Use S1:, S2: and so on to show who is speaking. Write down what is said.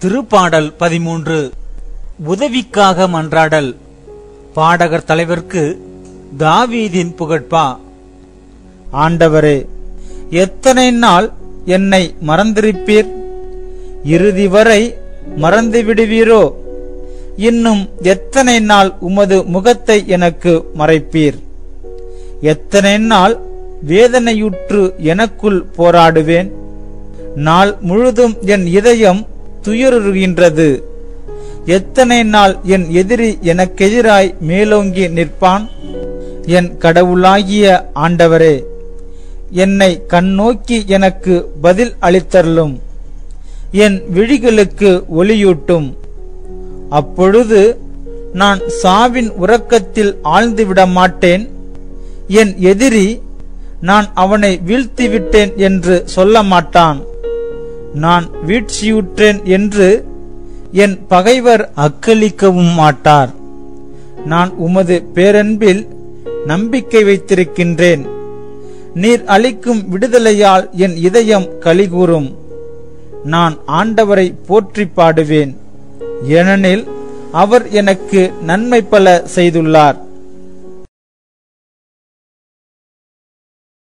S1: திருப்பாடல் பதிமூன்று உதவிக்காக மன்றாடல் பாடகர் தலைவர்க்கு தாவீதின் புகழ்பா
S2: ஆண்டவரே எத்தனை நாள் என்னை மறந்திருப்பீர் இறுதி வரை மறந்து விடுவீரோ இன்னும் எத்தனை நாள் உமது முகத்தை எனக்கு மறைப்பீர் எத்தனை நாள் வேதனையுற்று எனக்குள் போராடுவேன் நாள் முழுதும் என் இதயம் துயருகின்றது எத்தனை நாள் என் எதிரி எனக்கெதிராய் மேலோங்கி நிற்பான் என் கடவுளாகிய ஆண்டவரே என்னை கண்ணோக்கி எனக்கு பதில் அளித்தருளும் என் விழிகளுக்கு ஒளியூட்டும் அப்பொழுது நான் சாவின் உறக்கத்தில் ஆழ்ந்துவிட மாட்டேன் என் எதிரி நான் அவனை வீழ்த்திவிட்டேன் என்று சொல்ல மாட்டான் நான் வீழ்ச்சியுற்றேன் என்று என் பகைவர் அக்களிக்கவும் மாட்டார் நான் உமது பேரன்பில் நம்பிக்கை வைத்திருக்கின்றேன் நீர் அளிக்கும் விடுதலையால் என் இதயம் கலிகூரும் நான் ஆண்டவரை போற்றி பாடுவேன் ஏனெனில் அவர் எனக்கு நன்மை பல செய்துள்ளார்